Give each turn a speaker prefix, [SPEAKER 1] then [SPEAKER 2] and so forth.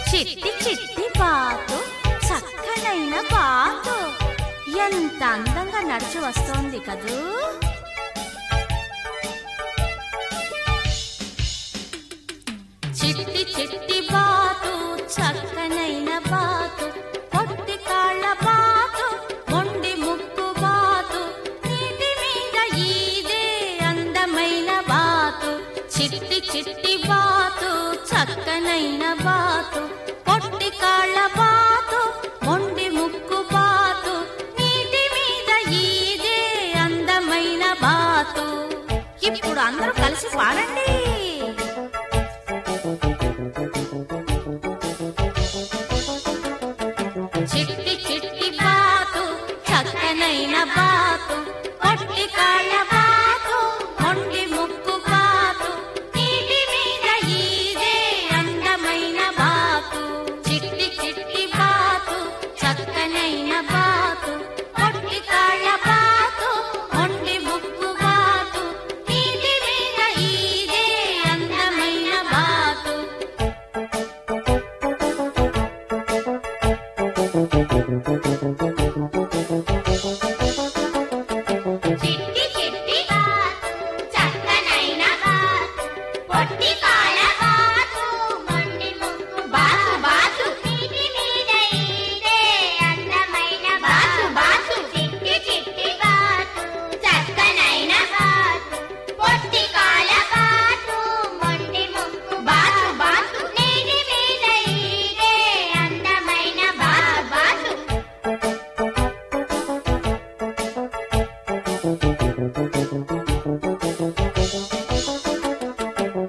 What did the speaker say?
[SPEAKER 1] చిట్టి చిట్టి బాతు చక్కనైన బాతు ఎంత అందంగా నడిచి వస్తోంది కదూ చిట్టి చిట్టి బాతు చక్కనైన బాతు పొట్టి కాళ్ళ బాతు మొండి ముక్కు బాతు నీటి మీద ఈదే అందమైన బాతు చిట్టి చిట్టి బాతు చక్కనైన బాతు పొట్టి కాళ్ళ బాతు మొండి ముక్కు బాతు నీటి మీద ఈదే అందమైన బాతు ఇప్పుడు అందరూ కలిసి పాడండి